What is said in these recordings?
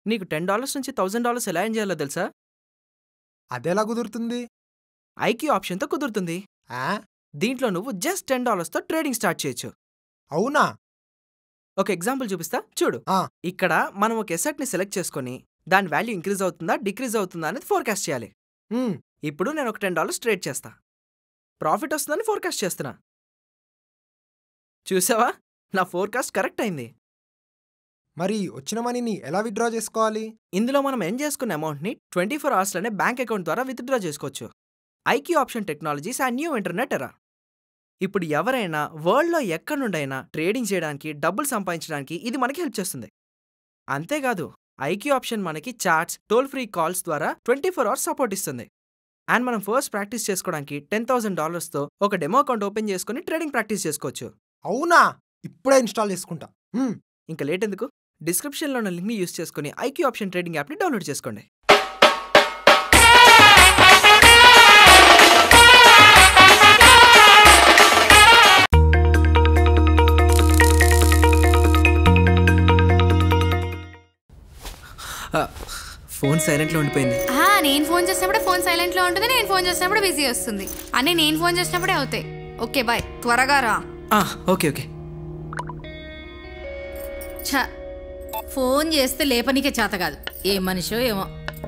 నీకు ten dollars నుంచి thousand dollars ఎలా ఏం చేయాలో తెలుసా అదెలా కుదురుతుంది ఐక్యూ ఆప్షన్తో కుదురుతుంది ఆ? దీంట్లో నువ్వు జస్ట్ టెన్ డాలర్స్తో ట్రేడింగ్ స్టార్ట్ చేయొచ్చు అవునా ఒక ఎగ్జాంపుల్ చూపిస్తా చూడు ఆ. ఇక్కడ మనం ఒక ఎసెట్ని సెలెక్ట్ చేసుకొని దాని వాల్యూ ఇంక్రీజ్ అవుతుందా డిక్రీజ్ అవుతుందా అనేది ఫోర్కాస్ట్ చేయాలి ఉమ్, ఇప్పుడు నేను ఒక టెన్ డాలర్స్ ట్రేడ్ చేస్తా ప్రాఫిట్ వస్తుందని ఫోర్కాస్ట్ చేస్తున్నా చూసావా నా ఫోర్కాస్ట్ కరెక్ట్ అయింది మరి వచ్చిన మనీని ఎలా విత్డ్రా చేసుకోవాలి ఇందులో మనం ఎన్ చేసుకున్న అమౌంట్ని ట్వంటీ ఫోర్ అవర్స్లోనే బ్యాంక్ అకౌంట్ ద్వారా విత్డ్రా చేసుకోవచ్చు IQ Option technologies and new internet era ఇప్పుడు ఎవరైనా వరల్డ్లో ఎక్కడి నుండైనా ట్రేడింగ్ చేయడానికి డబ్బులు సంపాదించడానికి ఇది మనకి హెల్ప్ చేస్తుంది అంతేకాదు ఐక్యూ ఆప్షన్ మనకి చాట్స్ టోల్ ఫ్రీ కాల్స్ ద్వారా ట్వంటీ ఫోర్ అవర్స్ సపోర్ట్ ఇస్తుంది అండ్ మనం ఫస్ట్ ప్రాక్టీస్ చేసుకోవడానికి టెన్ థౌసండ్ డాలర్స్తో ఒక డెమో అకౌంట్ ఓపెన్ చేసుకుని ట్రేడింగ్ ప్రాక్టీస్ చేసుకోవచ్చు అవునా ఇప్పుడే ఇన్స్టాల్ చేసుకుంటా ఉమ్, ఇంకా లేట్ ఎందుకు డిస్క్రిప్షన్లో ఉన్న లింక్ని యూస్ చేసుకుని ఐక్యూ ఆప్షన్ ట్రేడింగ్ యాప్ని డౌన్లోడ్ చేసుకోండి ఫోన్ సైలెంట్లో ఉండిపోయింది ఆ, నేను ఫోన్ చేసినప్పుడు ఫోన్ సైలెంట్లో ఉంటుంది నేను ఫోన్ చేసినప్పుడు బిజీ వస్తుంది అన్నీ నేను ఫోన్ చేసినప్పుడే అవుతాయి ఓకే బాయ్ త్వరగా రా ఆ, ఓకే ఓకే ఛ ఫోన్ చేస్తే లేపనికే చేత కాదు ఏ మనిషో ఏమో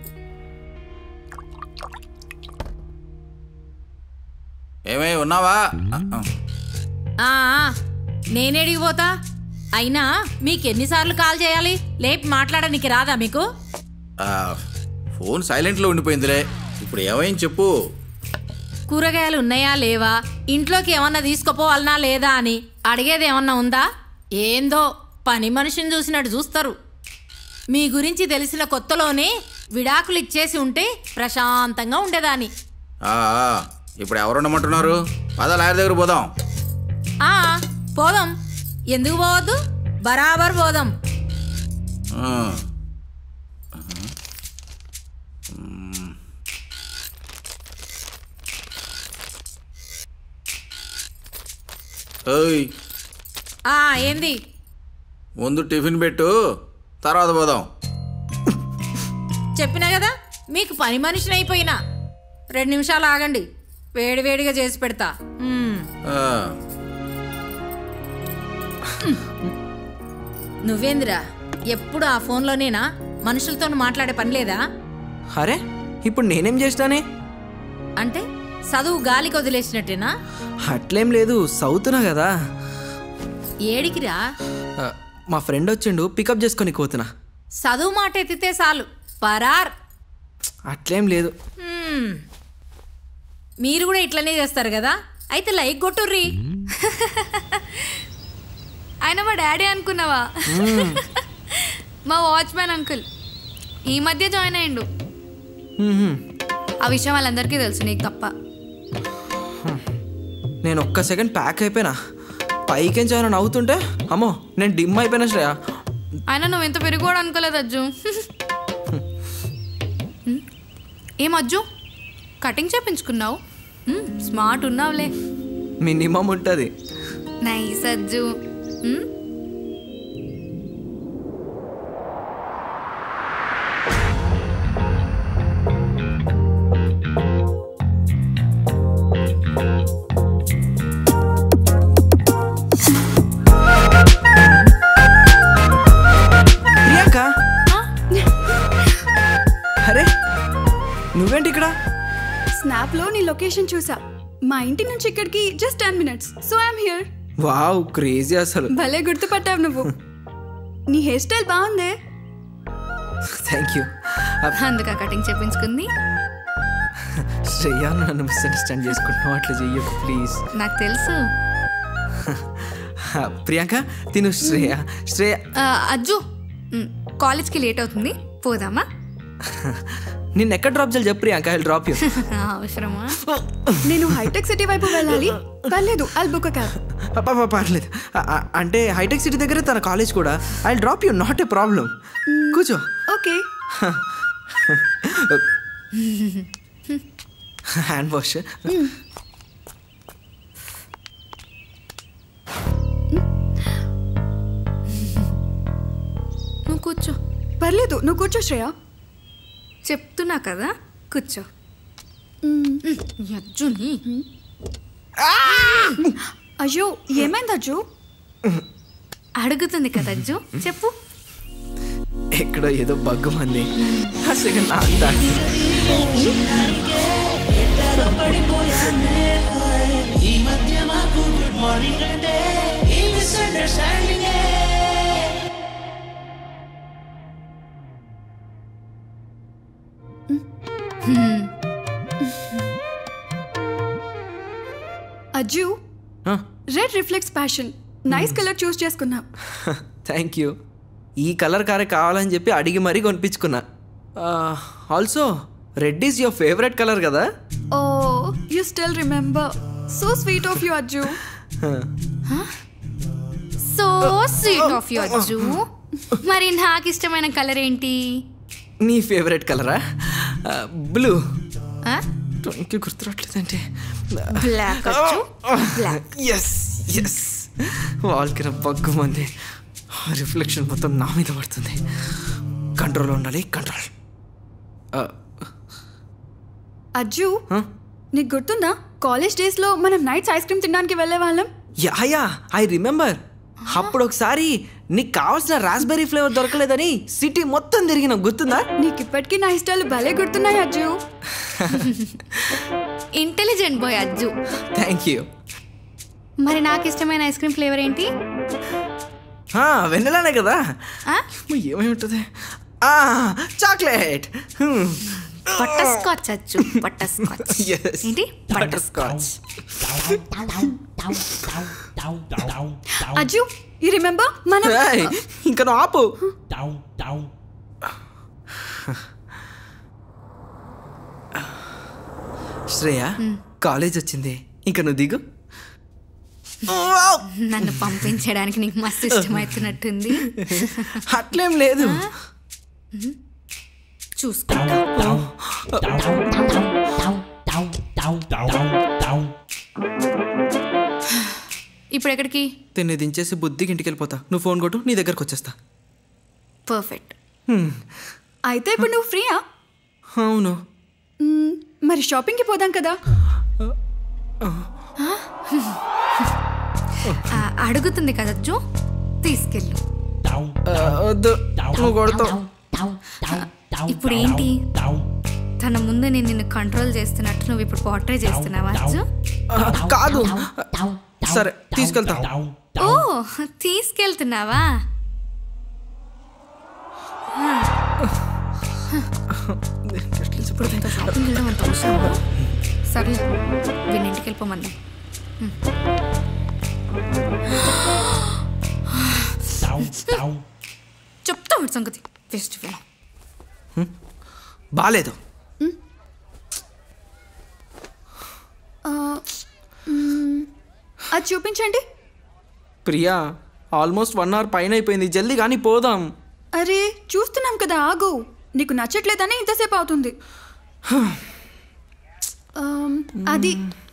ఏమై ఉన్నావా ఆ ఆ, నేనేడికి పోతా అయినా మీకు ఎన్నిసార్లు కాల్ చేయాలి లేపి మాట్లాడడానికి రాదా మీకు ఆ, ఫోన్ సైలెంట్లో ఉండిపోయిందిలే ఇప్పుడు ఏమైంది చెప్పు కూరగాయలు ఉన్నాయా లేవా ఇంట్లోకి ఏమన్నా తీసుకుపోవాలనా లేదా అని అడిగేది ఏమన్నా ఉందా ఏందో పని మనిషిని చూసినట్టు చూస్తారు మీ గురించి తెలిసిన కొత్తలోనే విడాకులు ఇచ్చేసి ఉంటే ప్రశాంతంగా ఉండేదాన్ని ఆ, ఆ, ఇప్పుడు ఎవరు ఉండమంటున్నారు పద లాయర్ దగ్గర పోదాం ఆ పోదాం ఎందుకు పోవద్దు బరాబర్ పోదాం ఆ. ఓయ్ ఆ ఏంది ముందు టిఫిన్ పెట్టు తర్వాత పోదాం చెప్పినా కదా మీకు పని మనిషిని అయిపోయినా రెండు నిమిషాలు ఆగండి వేడివేడిగా చేసి పెడతా మ్మ్. ఆ, నువ్వేందిరా ఎప్పుడు ఆ ఫోన్లోనేనా మనుషులతో మాట్లాడే పని లేదా అరే ఇప్పుడు నేనేం చేసినానే అంటే చదువు గాలికి వదిలేసినట్టేనా అట్లేం లేదు సౌతున్నా కదా ఏడికిరా ఆ, మా ఫ్రెండ్ వచ్చిండు పికప్ చేసుకొని కోతున్నా చదువు మాట ఎత్తితే చాలు పరార్ అట్లేం లేదు మ్మ్. మీరు కూడా ఇట్లనే చేస్తారు కదా అయితే లైక్ కొట్టుర్రి ఆయన మా డాడీ అనుకున్నావా మా వాచ్మ్యాన్ అంకుల్ ఈ మధ్య జాయిన్ అయ్యిండు మ్మ్హ్మ్. ఆ విషయం వాళ్ళందరికీ తెలుసు నీకు తప్ప నేను ఒక్క సెకండ్ ప్యాక్ అయిపోయినా పైకేం చేయను నవ్వుతుంటే అమ్మో నేను డిమ్ అయిపోయినా శ్రేయ ఆయన నువ్వు ఎంత పెరిగోడు అనుకోలేదు అజ్జు హ్మ్? ఏం అజ్జు కటింగ్ చేపించుకున్నావు హ్మ్, స్మార్ట్ ఉన్నావులే మినిమం ఉంటుంది నైస్ అజ్జు హ్మ్? ప్రియాంక అరే నువ్వేంటి ఇక్కడ స్నాప్లో నీ లొకేషన్ చూసా మా ఇంటి నుంచి ఇక్కడికి just ten minutes so I'm here wow crazy అసలు భలే గుర్తుపట్టావు నువ్వు నీ హెయిర్ స్టైల్ బాగుందే థ్యాంక్ యూ అందుక కటింగ్ చేపించుకుంది శ్రేయ నన్ను మిస్అండర్స్టాండ్ చేసుకుంటున్నావు అట్లా చెయ్యకు ప్లీజ్ నాకు తెలుసు ప్రియాంక తిను శ్రేయ శ్రేయ ఆ, అజ్జు హ్మ్, కాలేజ్కి లేట్ అవుతుంది పోదామా నిన్న ఎక్కడ డ్రాప్ చేయాలి చెప్పు ప్రియాంక ఐ డ్రాప్ యూ అవసరమా నేను హైటెక్ సిటీ వైపు వెళ్ళాలి పర్లేదు ఐల్ బుక్ క్యాబ్ పర్లేదు అ- అ- అంటే హైటెక్ సిటీ దగ్గరే తన కాలేజ్ కూడా I drop you not a problem కూర్చో ఓకే హ్యాండ్ వాష్ నువ్వు కూర్చో పర్లేదు నువ్వు కూర్చో శ్రేయ చెప్తున్నా కదా కూర్చో యజ్జుని అయ్యో ఏమైంది అజ్జు అడుగుతుంది కదా అజ్జు చెప్పు ఎక్కడో ఏదో బగ్గు మంది అసలు నా అంతా Ajju red reflex passion nice colour choose చేసుకున్నా థ్యాంక్ యూ ఈ కలర్ కారే కావాలని చెప్పి అడిగి మరీ కొనిపించుకున్నా also red is your favourite colour కదా oh you still remember so sweet of you Ajju so sweet of you Ajju మరి నాకు ఇష్టమైన కలర్ ఏంటి నీ ఫేవరెట్ కలరా బ్లూ ఆ? టోనికి గుర్తురావట్లేదంటే black Ajju black yes yes వాళ్ళకి బగ్గు మంది రిఫ్లెక్షన్ మొత్తం నా మీద పడుతుంది కంట్రోల్ ఉండాలి కంట్రోల్ అజ్జు నీకు గుర్తుందా కాలేజ్ డేస్ లో మనం నైట్స్ ఐస్ క్రీమ్ తినడానికి వెళ్ళే వాళ్ళం యా యా ఐ రిమెంబర్ అప్పుడు ఒకసారి నీకు కావాల్సిన రాస్బెర్రీ ఫ్లేవర్ దొరకలేదని సిటీ మొత్తం తిరిగినాం గుర్తుందా నీకు ఇప్పటికీ నా ఇష్టాలు భలే గుర్తున్నాయి Ajju intelligent boy Ajju thank you మరి నాకు ఇష్టమైన ఐస్ క్రీమ్ ఫ్లేవర్ ఏంటి వెన్నెలానే కదా ఆ? ఏమై ఉంటుంది chocolate butterscotch Ajju butterscotch Yes. ఏంటి butterscotch Ajju you remember మనం ఇంకా నువ్వు ఆపు శ్రేయ కాలేజ్ వచ్చింది ఇంకా నువ్వు దిగు నన్ను పంపించడానికి నీకు మస్తు ఇష్టమవుతున్నట్టుంది అట్లేం లేదు చూసుకుంటా ఇప్పుడు ఎక్కడికి తిని దించేసి బుద్ధికి ఇంటికి వెళ్ళిపోతా నువ్వు ఫోన్ కొట్టు నీ దగ్గరకు వచ్చేస్తా పర్ఫెక్ట్ అయితే ఇప్పుడు నువ్వు ఫ్రీయా అవును మ్మ్, మరి షాపింగ్కి పోదాం కదా ఆ, అడుగుతుంది కదా అజ్జు తీసుకెళ్ళు ఆ, వద్దు నువ్వు కొడతావు ఇప్పుడు ఏంటి తన ముందు నేను నిన్ను కంట్రోల్ చేస్తున్నట్టు నువ్వు ఇప్పుడు పోర్ట్రే చేస్తున్నావా అజ్జు ఆ, కాదు సరే తీసుకెళ్తా ఓ తీసుకెళ్తున్నావా ఇప్పుడు ఇంత షాపింగ్ చేయడం అంత అవసరమా సర్లే వీళ్ళ ఇంటికి వెళ్ళిపోమంది చెప్తా వాడి సంగతి ఫెస్టివల్ బాలేదు ఆ, మ్మ్, అది చూపించండి ప్రియా ఆల్మోస్ట్ వన్ అవర్ పైన అయిపోయింది జల్దీ కానీ పోదాం అరే చూస్తున్నాం కదా ఆగు నీకు నచ్చట్లేదని ఇంతసేపు అవుతుంది ఆమ్, అది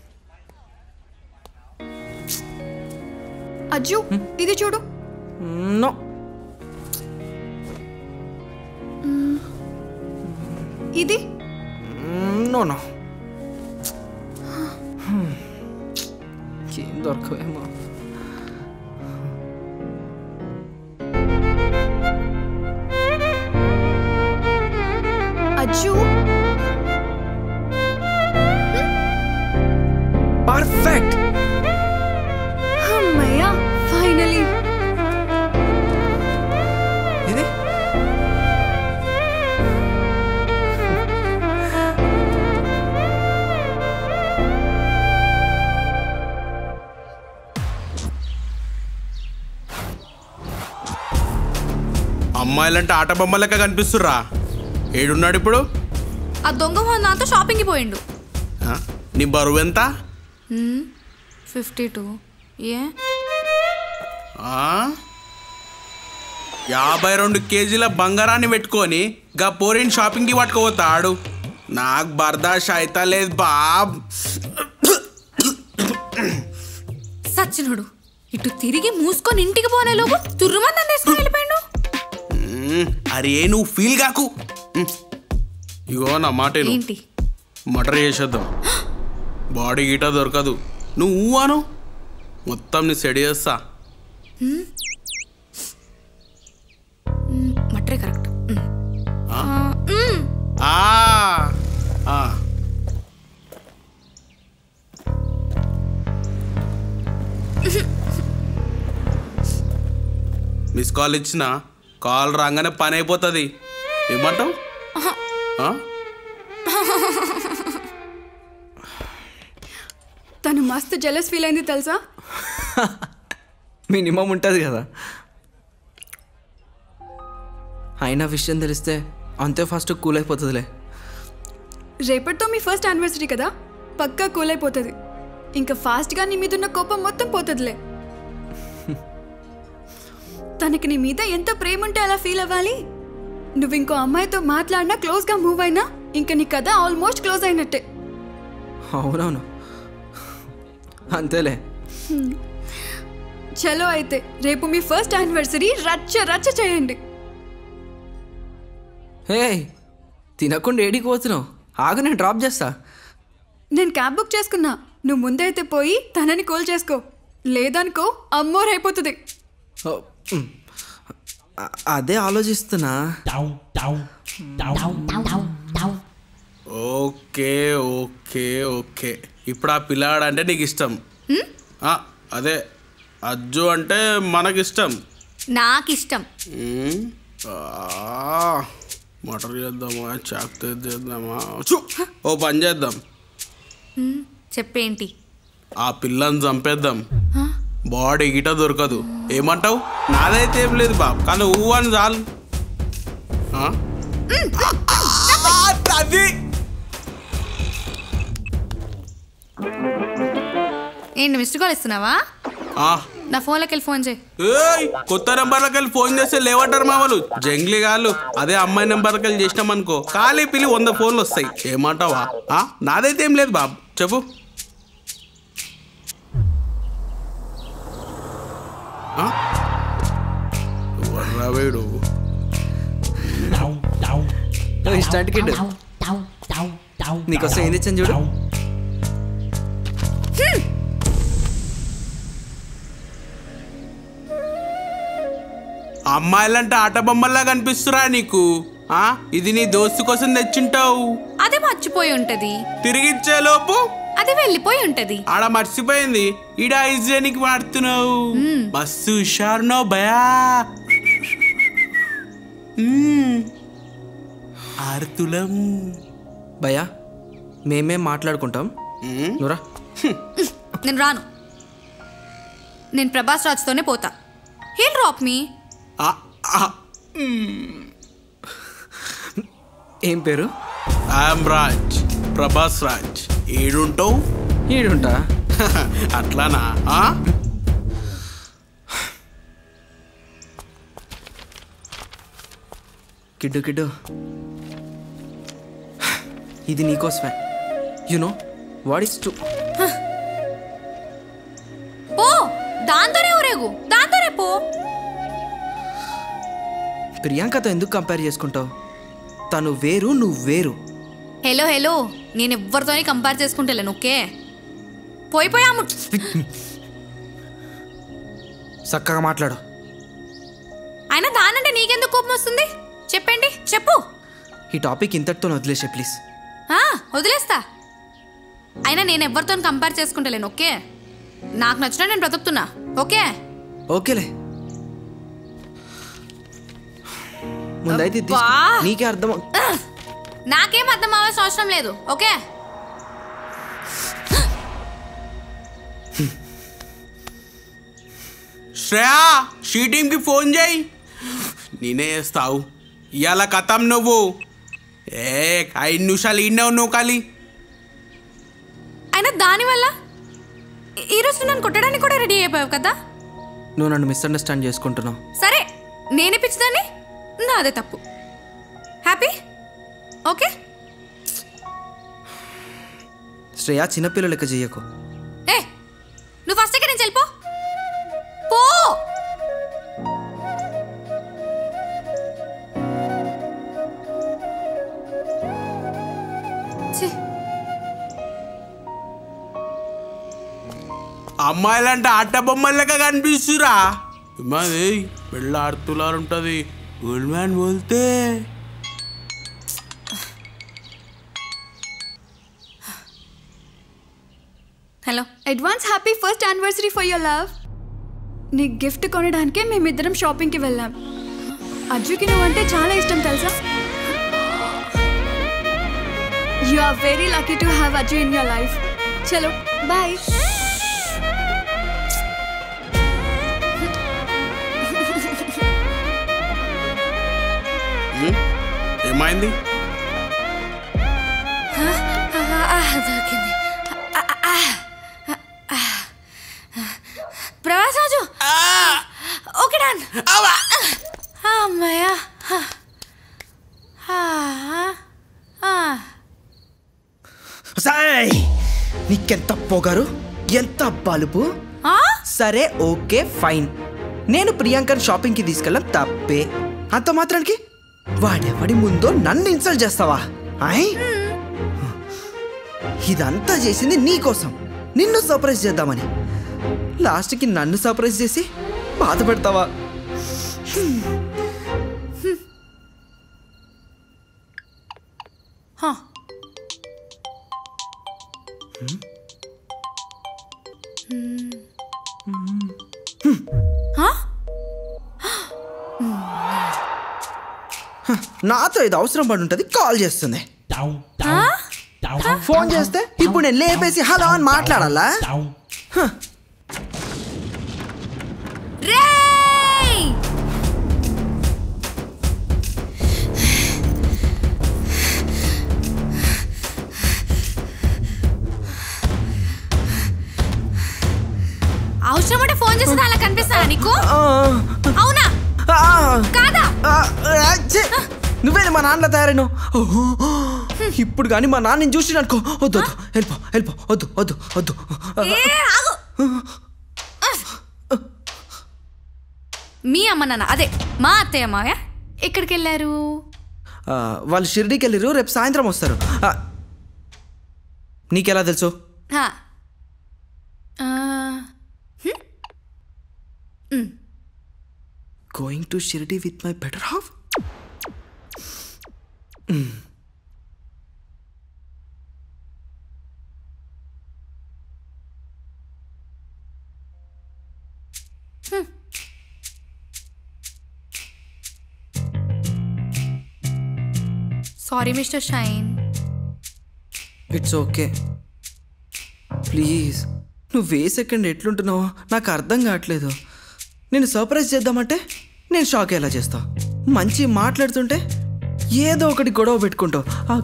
అజ్జు ఇది చూడు నో ఇది నో నో ఏం దొరకవేమో అజ్జు పర్ఫెక్ట్ అమ్మయ్యా ఫైనలీ ఇది అమ్మాయిలంటే ఆట బొమ్మ లెక్క కనిపిస్తుర్రా ఏడున్నాడు ఇప్పుడు ఆ దొంగ మొహం నాతో షాపింగ్కి పోయిండు ఆ? నీ బరువు ఎంత ఫిఫ్టీ టూ ఏ ఆ? యాభై రెండు కేజీల బంగారాన్ని పెట్టుకొని గా పోరిని షాపింగ్కి పట్టుకోపోతాడు నాకు బర్దాష్ అయితే లేదు బాబ్ సచ్చినోడు ఇటు తిరిగి మూసుకొని ఇంటికి పోనే లోపు తుర్రుమంది వేసుకొని వెళ్ళిపోయాడు మ్మ్, అరే నువ్వు ఫీల్ కాకు మ్మ్. ఇగో నా మాట విను. ఏంటి మటర్ చేసేద్దాం బాడీ గీట దొరకదు నువ్వు ఊ అను మొత్తం నీ సెడి చేస్తా మట్రే కరెక్ట్ ఆ, ఆ. మిస్ కాల్ ఇచ్చిన కాల్ రాగానే పని అయిపోతుంది ఏమంటావు ఆ? తను మస్తు జెలస్ ఫీల్ అయింది తెలుసా మినిమం ఉంటుంది కదా అయినా విషయం తెలిస్తే అంతే ఫాస్ట్ కూల్ అయిపోతుందిలే రేపటితో మీ ఫస్ట్ యానివర్సరీ కదా పక్కా కూల్ అయిపోతుంది ఇంకా ఫాస్ట్గా నీ మీద ఉన్న కోపం మొత్తం పోతుందిలే తనకి నీ మీద ఎంత ప్రేమ ఉంటే అలా ఫీల్ అవ్వాలి నువ్వు ఇంకో అమ్మాయితో మాట్లాడినా క్లోజ్గా మూవ్ అయినా ఇంకా నీ కథ ఆల్మోస్ట్ క్లోజ్ అయినట్టే అవునవును అంతేలే చలో అయితే రేపు మీ ఫస్ట్ యానివర్సరీ రచ్చ రచ్చ చేయండి హే తినకుండా ఏడికి పోతున్నావు ఆగు నేను డ్రాప్ చేస్తా నేను క్యాబ్ బుక్ చేసుకున్నా నువ్వు ముందే అయితే పోయి తనని కాల్ చేసుకో లేదనుకో అమ్మోర్ అయిపోతుంది ఓ, ఉమ్. అ- అదే ఆలోచిస్తున్నా ఓకే ఓకే ఓకే ఇప్పుడు ఆ పిల్లాడు అంటే నీకు ఇష్టం ఆ, అదే అజ్జు అంటే మనకిష్టం నాకు ఇష్టం మ్మ్. ఆ, మటర్ చేద్దామా చాక్ చేద్దామా చూ ఓ పని చేద్దాం చెప్పేంటి ఆ పిల్లని చంపేద్దాం బాడీ గిట దొరకదు ఏమంటావు నాదైతే ఏం లేదు బాబు కానీ ఊ అని చాలు ఆ? అది ఏంటి మిస్డ్ కాల్ ఇస్తున్నావా ఆ, నా ఫోన్లోకి వెళ్ళి ఫోన్ చేయి ఏయ్, కొత్త నెంబర్లకి వెళ్ళి ఫోన్ చేస్తే లేవంటారు మా వాళ్ళు జంగ్లీ గాళ్ళు అదే అమ్మాయి నెంబర్కి వెళ్ళి చేసినామనుకో ఖాళీ పిల్లి వంద ఫోన్లు వస్తాయి ఏమంటావా ఆ, నాదైతే ఏం లేదు బాబు చెప్పు ఆ? ఎవర్రా వీడు ఇష్టాంటి కిడ్ నీకోసం ఏం తెచ్చాను చూడు అమ్మాయిలంటే ఆట బొమ్మల్లా కనిపిస్తురా నీకు ఆ ఇది నీ దోస్తు కోసం తెచ్చింటావు అదే మర్చిపోయి ఉంటది తిరిగిచ్చే లోపు అది వెళ్ళిపోయి ఉంటది ఆడ మర్చిపోయింది ఈడ ఐజేనికి వాడుతున్నావు మస్తు హుషారు నో భయా మ్మ్. ఆర్తులం భయ్యా మేమేం మాట్లాడుకుంటాం మ్మ్. నువ్వురా నేను రాను నేను ప్రభాస్ రాజ్తోనే పోతా హీల్ డ్రాప్ మీ ఆ, ఆ. ఏం పేరు ఐఎమ్ రాజ్ ప్రభాస్ రాజ్ ఏడుంటావు ఈడుంటా అట్లానా ఆ? కిడ్డు కిడ్డు ఇది నీకోసమే యునో వాట్ ఇస్ టు పో దాంతోనే ఊరేగు దాంతోనే పో ప్రియాంకతో ఎందుకు కంపేర్ చేసుకుంటావు తను వేరు నువ్వు వేరు హలో హలో నేను ఎవ్వరితోని కంపేర్ చేసుకుంటలేను ఓకే పోయి పోయి అమ్ము చక్కగా మాట్లాడు అయినా దానంటే నీకెందుకు కోపం వస్తుంది చెప్పండి చెప్పు ఈ టాపిక్ ఇంతటితో వదిలేసే ప్లీజ్ ఆ, వదిలేస్తా అయినా నేను ఎవరితో కంపేర్ చేసుకుంటలేను ఓకే నాకు నచ్చిన నేను బ్రతుకుతున్నా ఓకే ఓకేలే ముందైతే ఇది తీసుకో. అబ్బా! నీకే అర్థం నాకేం అర్థం అవ్వాల్సిన అవసరం లేదు ఓకే శ్రేయా షీటీంకి ఫోన్ చేయి నేనే చేస్తావు ఇవాళ కథం నువ్వు ఏ ఐదు నిమిషాలు ఈడనే ఉన్నావు ఖాళీ అయినా దానివల్ల ఈ- ఈరోజు నువ్వు నన్ను కొట్టడానికి కూడా రెడీ అయిపోయావు కదా నువ్వు నన్ను మిస్అండర్స్టాండ్ చేసుకుంటున్నావు సరే నేనే పిచ్చిదాన్ని నాదే తప్పు హ్యాపీ ఓకే శ్రేయా చిన్నపిల్ల లెక్క చెయ్యకు ఏ నువ్వు ఫస్ట్ ఇక్కడ నుంచి వెళ్ళిపో పో ఛీ. అమ్మాయిలంటే ఆట బొమ్మల లెక్క కనిపిస్తురా మాది పెళ్ళ ఆడుతులారు ఉంటుంది గుడ్ మ్యాన్ బోల్తే hello advance happy first anniversary for your love నీ గిఫ్ట్ కొనడానికే మేమిద్దరం షాపింగ్కి వెళ్ళాం అజ్జుకి నువ్వంటే చాలా ఇష్టం తెలుసా you are very lucky to have Ajju in your life చలో బాయ్ ఏమైంది దొరికింది ప్రవాసరాజు ఓకే డాన్ అమ్మయ్యా సాయ్ నీకెంత పొగరు ఎంత బలుపు సరే ఓకే ఫైన్ నేను ప్రియాంకని షాపింగ్కి తీసుకెళ్ళడం తప్పే అంత మాత్రానికి వాడెవడి ముందో నన్ను ఇన్సల్ట్ చేస్తావా ఆయ్ ఇదంతా చేసింది నీకోసం నిన్ను సర్ప్రైజ్ చేద్దామని లాస్ట్కి నన్ను సర్ప్రైజ్ చేసి బాధ పెడతావా నాతో ఇది అవసరం పడి ఉంటుంది కాల్ చేస్తుంది ఫోన్ చేస్తే ఇప్పుడు నేను లేపేసి హలో అని మాట్లాడాలా రేయ్ అవసరం ఉంటే ఫోన్ చేసి అలా కనిపిస్తానా నీకు అవునా కాదా నువ్వేనా మా నాన్నలో తయారైన ఇప్పుడు కానీ మా నాన్నని చూసి అనుకో వద్దు వద్దు వెళ్ళిపో వెళ్ళిపో వద్దు వద్దు వద్దు ఏ ఆగు మీ అమ్మ నాన్న అదే మా అత్తయ్య మావయ్య ఎక్కడికి వెళ్ళారు ఆ, వాళ్ళు షిరిడీకి వెళ్ళిరు రేపు సాయంత్రం వస్తారు ఆ, నీకెలా తెలుసు హా. ఆ, హ్మ్? మ్. Going to Shirdi with my better half sorry mister Shine it's okay please నువ్వు ఏ సెకండ్ ఎట్లుంటున్నావో నాకు అర్థం కావట్లేదు నేను సర్ప్రైజ్ చేద్దామంటే నేను షాక్ ఎలా చేస్తా మంచి మాట్లాడుతుంటే ఏదో ఒకటి గొడవ పెట్టుకుంటావు ఆ,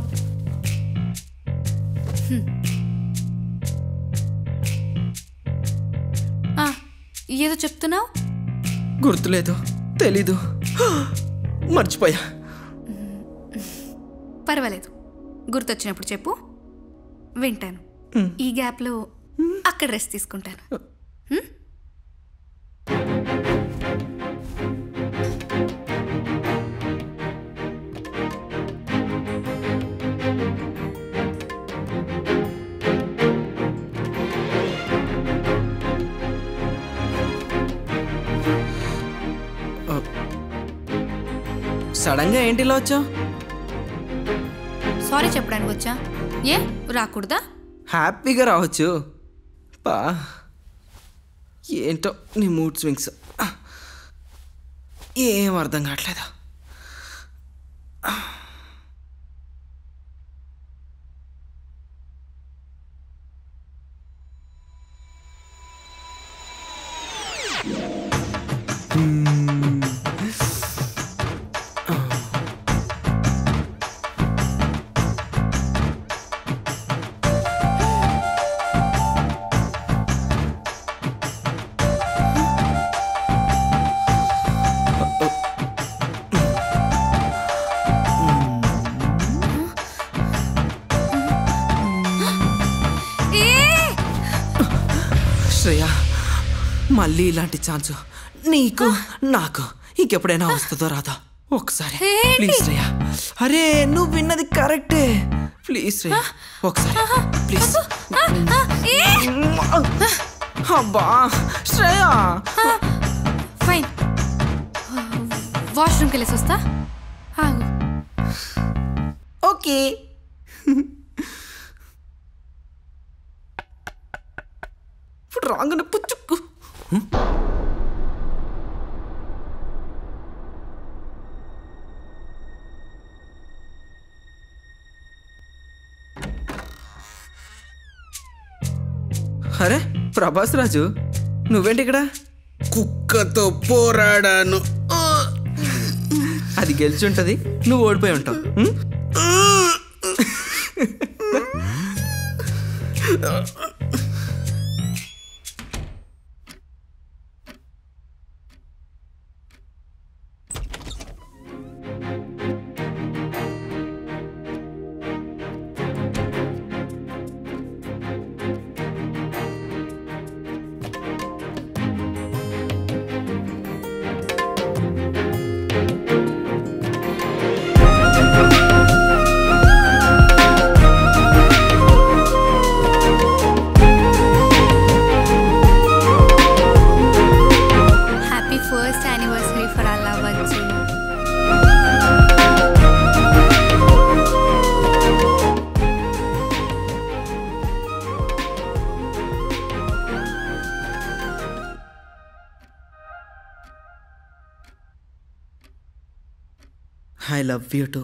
ఆ, ఏదో చెప్తున్నావు గుర్తులేదు తెలీదు మర్చిపోయా పర్వాలేదు గుర్తొచ్చినప్పుడు చెప్పు వింటాను ఈ గ్యాప్లో అక్కడ రెస్ట్ తీసుకుంటాను హ్మ్? సడన్గా ఏంటి ఇలా వచ్చావు సారీ చెప్పడానికి వచ్చా ఏ రాకూడదా హ్యాపీగా రావచ్చు పా ఏంటో నీ మూడ్ స్వింగ్స్ ఏం అర్థం కావట్లేదు ఏ శ్రేయ మళ్ళీ ఇలాంటి ఛాన్స్ నీకు నాకు ఇంకెప్పుడైనా వస్తుందో రాదా ఒకసారి ఏంటి? ప్లీజ్ శ్రేయ అరే నువ్వు విన్నది కరెక్టే ప్లీజ్ శ్రేయ ఒకసారి ప్లీజ్ అబ్బా శ్రేయ ఫైన్ వాష్రూమ్కి వెళ్ళేసి వస్తా ఆగు ఓకే ఇప్పుడు రాగానే పుచ్చుకు అరే ప్రభాస్ రాజు నువ్వేంటి ఇక్కడ కుక్కతో పోరాడాను అది గెలిచి ఉంటది నువ్వు ఓడిపోయి ఉంటావు ఉం? హ్యాపీ ఫస్ట్ యానివర్సరీ ఫర్ అల్లా వచ్చు ఐ లవ్ యూ టు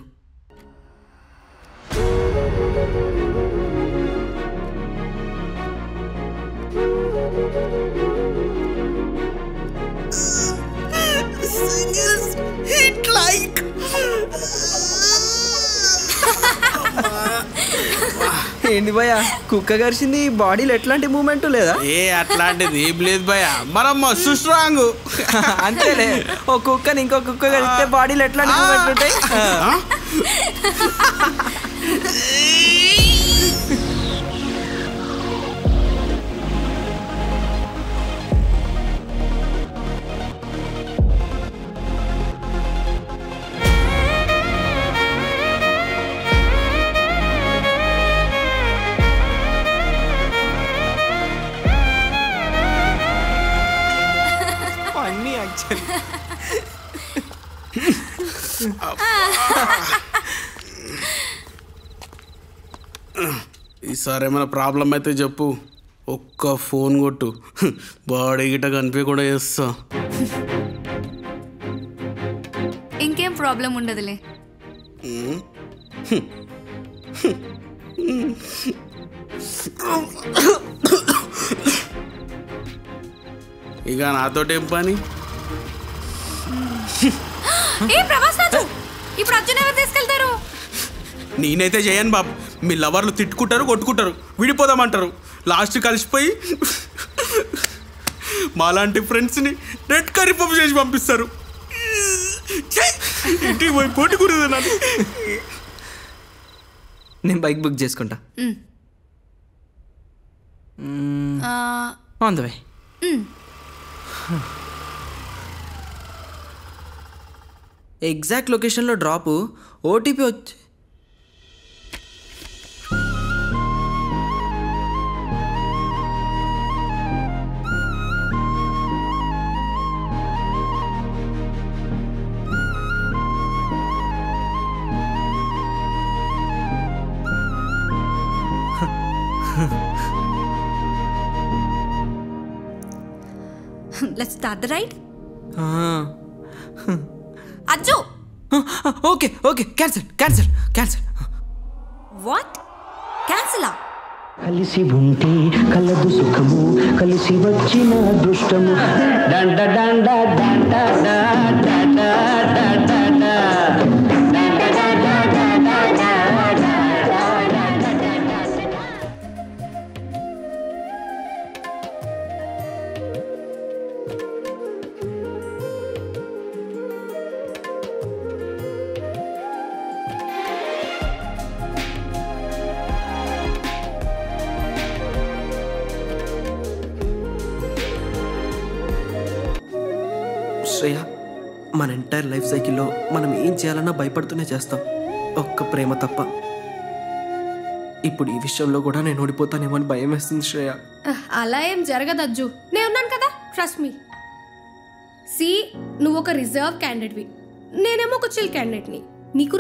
ఏంది భయ కుక్క గరిచింది బాడీలో ఎట్లాంటి మూమెంట్ లేదా ఏ అట్లాంటిది ఏం లేదు భయ మనం మస్తు స్ట్రాంగ్ అంతేలే ఓ కుక్కని ఇంకో కుక్క గరిస్తే బాడీలో ఎట్లాంటి మూమెంట్ ఉంటాయి ఆ. అన్నీ యాక్చువల్లీ ఈసారి ఏమైనా ప్రాబ్లం అయితే చెప్పు ఒక్క ఫోన్ కొట్టు బాడీ గిట్ట కనిపించకుండా చేస్తా ఇంకేం ప్రాబ్లం ఉండదులే ఇక నాతోటి ఏం పని ఏ ప్రభాస్ రాజు ఇప్పుడు అర్జున్ ఎవరు తీసుకెళ్తారు నేనైతే చేయను బాబు మీ లవర్లు తిట్టుకుంటారు కొట్టుకుంటారు విడిపోదామంటారు లాస్ట్ కలిసిపోయి మాలాంటి ఫ్రెండ్స్ని రెడ్ కర్రీ పప్పు చేసి పంపిస్తారు ఛీ! ఇంటికి పోయి పోటీ కురదు నాకు నేను బైక్ బుక్ చేసుకుంటా ఆ, ఆన్ ద వే ఎగ్జాక్ట్ లొకేషన్లో డ్రాపు ఓటీపీ వచ్చి లెట్స్ స్టార్ట్ ద రైడ్ ఆ. Ajju okay okay cancel cancel cancel what క్యాన్సిలా కలిసి ఉంటే కలదు సుఖము కలిసి వచ్చిన అదృష్టము డండ డండ డండ డండ డండ డండ శ్రేయ మన ఎంటైర్ లైఫ్ సైకిల్లో మనం ఏం చేయాలన్నా భయపడుతూనే చేస్తాం ఒక్క ప్రేమ తప్ప ఇప్పుడు ఈ విషయంలో కూడా నేను ఓడిపోతానేమో అని భయం వేస్తుంది శ్రేయ అహ్, అలా ఏం జరగదు అజ్జు నేను ఉన్నాను కదా ట్రస్ట్ మీ సి నువ్వు ఒక రిజర్వ్ క్యాండిడేట్వి నేనేమో ఒక చిల్ క్యాండిడేట్ని నీకు